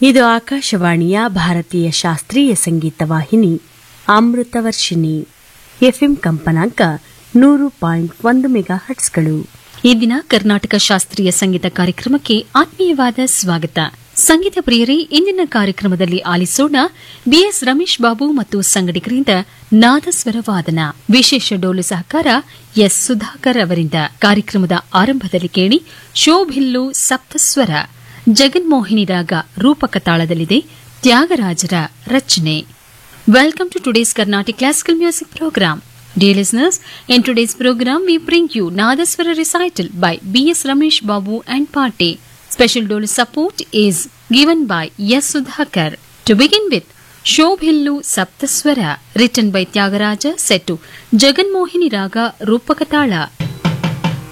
ಇದು ಆಕಾಶವಾಣಿಯ ಭಾರತೀಯ ಶಾಸ್ತ್ರೀಯ ಸಂಗೀತ ವಾಹಿನಿ ಅಮೃತವರ್ಷಿಣಿ ಎಫ್ಎಂ ಕಂಪನಾಂಕ ನೂರು ಪಾಯಿಂಟ್ ಒಂದು ಮೆಗಾ ಹಟ್ಸ್ಗಳು ಈ ದಿನ ಕರ್ನಾಟಕ ಶಾಸ್ತ್ರೀಯ ಸಂಗೀತ ಕಾರ್ಯಕ್ರಮಕ್ಕೆ ಆತ್ಮೀಯವಾದ ಸ್ವಾಗತ ಸಂಗೀತ ಪ್ರಿಯರೇ ಇಂದಿನ ಕಾರ್ಯಕ್ರಮದಲ್ಲಿ ಆಲಿಸೋಣ ಬಿಎಸ್ ರಮೇಶ್ ಬಾಬು ಮತ್ತು ಸಂಗಡಿಗರಿಂದ ನಾದಸ್ವರ ವಾದನ ವಿಶೇಷ ಡೋಲು ಸಹಕಾರ ಎಸ್ ಸುಧಾಕರ್ ಅವರಿಂದ ಕಾರ್ಯಕ್ರಮದ ಆರಂಭದಲ್ಲಿ ಕೇಳಿ ಶೋಭಿಲ್ಲು ಸಪ್ತಸ್ವರ ಜಗನ್ಮೋಹಿನಿ ರಾಗ ರೂಪಕ ತಾಳದಲ್ಲಿದೆ ತ್ಯಾಗರಾಜರ ರಚನೆ Welcome to today's Carnatic Classical Music Program. Dear listeners, in today's program we bring you Nadaswara recital by B.S. Ramesh Babu and Party. Special dole support is given by S. Sudhakar. To begin with, Shobhillu Saptaswara, written by Tyagaraja, set to Jaganmohini Raga Rupakatala.